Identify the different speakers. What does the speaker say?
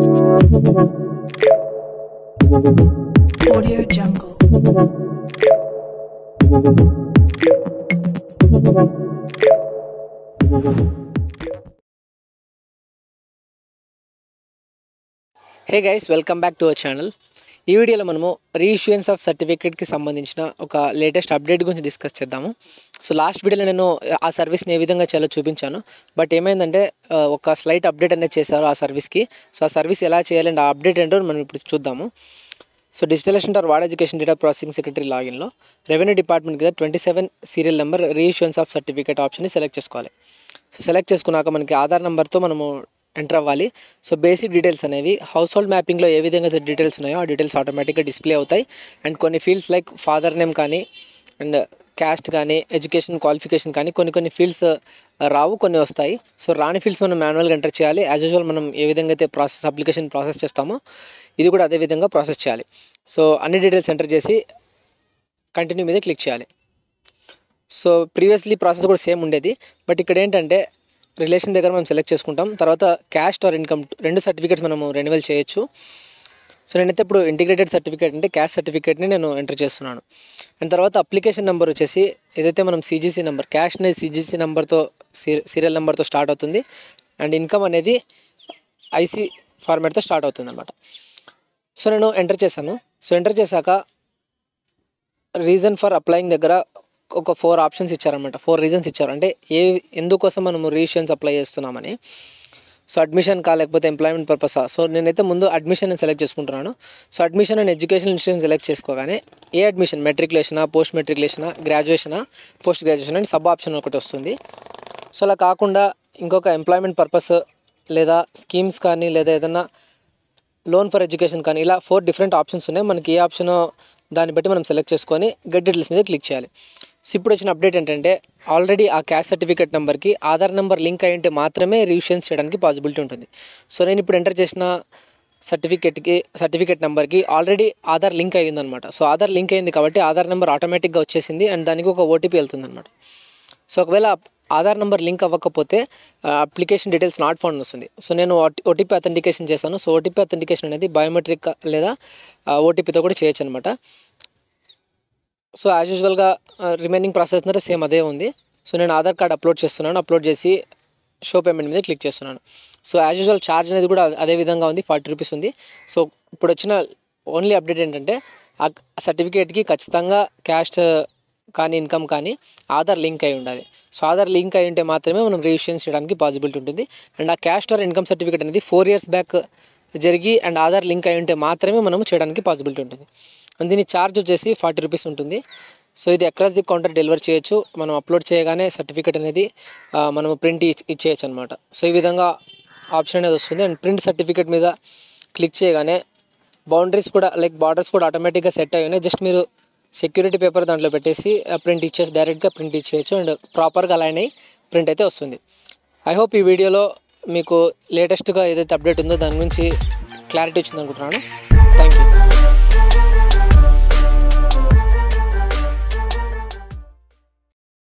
Speaker 1: Audio Jungle.
Speaker 2: Hey guys welcome back to our channel ఈ వీడియోలో మనము రీఇష్యూయన్స్ ఆఫ్ సర్టిఫికేట్కి సంబంధించిన ఒక లేటెస్ట్ అప్డేట్ గురించి డిస్కస్ చేద్దాము సో లాస్ట్ వీడియోలో నేను ఆ సర్వీస్ని ఏ విధంగా చేయాలో చూపించాను బట్ ఏమైందంటే ఆ, ఒక స్లైట్ అప్డేట్ అనేది చేశారు ఆ సర్వీస్కి సో ఆ సర్వీస్ ఎలా చేయాలంటే ఆ అప్డేట్ ఏంటో మనం ఇప్పుడు చూద్దాము so digitalization or ward education data processing secretary లాగిన్లో రెవెన్యూ డిపార్ట్మెంట్ కింద twenty seven serial number reissuance of certificate ఆప్షన్ని సెలెక్ట్ చేసుకోవాలి సో సెలెక్ట్ చేసుకున్నాక మనకి ఆధార్ నెంబర్తో మనము ఎంటర్ అవ్వాలి సో బేసిక్ డీటెయిల్స్ అనేవి హౌస్ హోల్డ్ మ్యాపింగ్లో ఏ విధంగా అయితే డీటెయిల్స్ ఉన్నాయో ఆ డీటెయిల్స్ ఆటోమేటిక్గా డిస్ప్లే అవుతాయి అండ్ కొన్ని ఫీల్డ్స్ లైక్ ఫాదర్ నేమ్ కానీ అండ్ క్యాస్ట్ కానీ ఎడ్యుకేషన్ క్వాలిఫికేషన్ కానీ కొన్ని కొన్ని ఫీల్డ్స్ రావు కొన్ని వస్తాయి సో రాని ఫీల్డ్స్ మనం మాన్యువల్గా ఎంటర్ చేయాలి యాజ్ యూజువల్ మనం ఏ విధంగా అయితే ప్రాసెస్ అప్లికేషన్ ప్రాసెస్ చేస్తామో ఇది కూడా అదే విధంగా ప్రాసెస్ చేయాలి సో అన్ని డీటెయిల్స్ ఎంటర్ చేసి కంటిన్యూ మీద క్లిక్ చేయాలి సో ప్రీవియస్లీ ప్రాసెస్ కూడా సేమ్ ఉండేది బట్ ఇక్కడ ఏంటంటే రిలేషన్ దగ్గర మనం సెలెక్ట్ చేసుకుంటాం తర్వాత క్యాస్ట్ ఆర్ ఇన్కమ్ రెండు సర్టిఫికేట్స్ మనము రెన్యువల్ చేయొచ్చు సో నేనైతే ఇప్పుడు ఇంటిగ్రేటెడ్ సర్టిఫికేట్ అంటే క్యాస్ట్ సర్టిఫికేట్ని నేను ఎంటర్ చేస్తున్నాను అండ్ తర్వాత అప్లికేషన్ నెంబర్ వచ్చేసి ఏదైతే మనం సీజీసీ నెంబర్ క్యాష్ అనేది సీజీసీ నెంబర్తో సీరియల్ నెంబర్తో స్టార్ట్ అవుతుంది అండ్ ఇన్కమ్ అనేది ఐసీ ఫార్మాట్తో స్టార్ట్ అవుతుంది అనమాట సో నేను ఎంటర్ చేశాను సో ఎంటర్ చేశాక రీజన్ ఫర్ అప్లయింగ్ దగ్గర ఒక ఫోర్ ఆప్షన్స్ ఇచ్చారనమాట ఫోర్ రీజన్స్ ఇచ్చారు అంటే ఏ ఎందుకోసం మనము రీషన్స్ అప్లై చేస్తున్నామని సో అడ్మిషన్ కా లేకపోతే ఎంప్లాయ్మెంట్ పర్పసా సో నేనైతే ముందు అడ్మిషన్ నేను సెలెక్ట్ చేసుకుంటున్నాను so admission and education institution select చేసుకోగానే ఏ అడ్మిషన్ మెట్రికులేషనా పోస్ట్ మెట్రికులేషనా గ్రాడ్యుయేషనా post graduation and sub option ఒకటి వస్తుంది సో అలా కాకుండా ఇంకొక ఎంప్లాయ్మెంట్ పర్పస్ లేదా స్కీమ్స్ కానీ లేదా ఏదైనా లోన్ ఫర్ ఎడ్యుకేషన్ కానీ ఇలా ఫోర్ డిఫరెంట్ ఆప్షన్స్ ఉన్నాయి మనకి ఏ ఆప్షన్ దాన్ని బట్టి మనం సెలెక్ట్ చేసుకొని గెట్ డీటెయిల్స్ మీద క్లిక్ చేయాలి సో ఇప్పుడు వచ్చిన అప్డేట్ ఏంటంటే ఆల్రెడీ ఆ క్యాష్ సర్టిఫికేట్ నెంబర్కి ఆధార్ నెంబర్ లింక్ అయి ఉంటే మాత్రమే రివిషన్స్ చేయడానికి పాసిబిలిటీ ఉంటుంది సో నేను ఇప్పుడు ఎంటర్ చేసిన సర్టిఫికేట్కి సర్టిఫికేట్ నెంబర్కి ఆల్రెడీ ఆధార్ లింక్ అయ్యింది అనమాట సో ఆధార్ లింక్ అయింది కాబట్టి ఆధార్ నెంబర్ ఆటోమేటిక్గా వచ్చేసింది అండ్ దానికి ఒక ఓటీపీ వెళ్తుంది అనమాట సో ఒకవేళ ఆధార్ నెంబర్ లింక్ అవ్వకపోతే అప్లికేషన్ డీటెయిల్స్ నాట్ ఫౌండ్ వస్తుంది సో నేను ఓటీపీ అథెంటికేషన్ చేశాను సో ఓటీపీ అథెంటికేషన్ అనేది బయోమెట్రిక్ లేదా ఓటీపీతో కూడా చేయొచ్చు అనమాట సో యాజ్ యూజువల్గా రిమైనింగ్ ప్రాసెస్ అంటే సేమ్ అదే ఉంది సో నేను ఆధార్ కార్డ్ అప్లోడ్ చేస్తున్నాను అప్లోడ్ చేసి షో పేమెంట్ మీద క్లిక్ చేస్తున్నాను సో యాజ్ యూజువల్ ఛార్జ్ అనేది కూడా అదే విధంగా ఉంది ఫార్టీ రూపీస్ ఉంది సో ఇప్పుడు వచ్చిన ఓన్లీ అప్డేట్ ఏంటంటే ఆ సర్టిఫికేట్కి ఖచ్చితంగా క్యాస్ట్ కానీ ఇన్కమ్ కానీ ఆధార్ లింక్ అయి ఉండాలి సో ఆధార్ లింక్ అయి ఉంటే మాత్రమే మనం రిజిస్ట్రేషన్ చేయడానికి పాసిబిలిటీ ఉంటుంది అండ్ ఆ క్యాస్ట్ ఆర్ ఇన్కమ్ సర్టిఫికేట్ అనేది ఫోర్ ఇయర్స్ బ్యాక్ జరిగి అండ్ ఆధార్ లింక్ అయి ఉంటే మాత్రమే మనం చేయడానికి పాసిబిలిటీ ఉంటుంది అండ్ దీని ఛార్జ్ వచ్చేసి ఫార్టీ రూపీస్ ఉంటుంది సో ఇది అక్రాస్ ది కౌంటర్ డెలివర్ చేయొచ్చు మనం అప్లోడ్ చేయగానే సర్టిఫికేట్ అనేది ఆ, మనం ప్రింట్ ఇచ్చేయచ్చు అనమాట సో ఈ విధంగా ఆప్షన్ అనేది వస్తుంది అండ్ ప్రింట్ సర్టిఫికేట్ మీద క్లిక్ చేయగానే బౌండరీస్ కూడా లైక్ బార్డర్స్ కూడా ఆటోమేటిక్గా సెట్ అయ్యి ఉన్నాయి జస్ట్ మీరు సెక్యూరిటీ పేపర్ దాంట్లో పెట్టేసి ప్రింట్ ఇచ్చేసి డైరెక్ట్గా ప్రింట్ ఇచ్చేయచ్చు అండ్ ప్రాపర్గా అలైన్ అయ్యి ప్రింట్ అయితే వస్తుంది ఐ హోప్ ఈ వీడియోలో మీకు లేటెస్ట్గా ఏదైతే అప్డేట్ ఉందో దాని గురించి క్లారిటీ వచ్చింది అనుకుంటున్నాను థ్యాంక్ యూ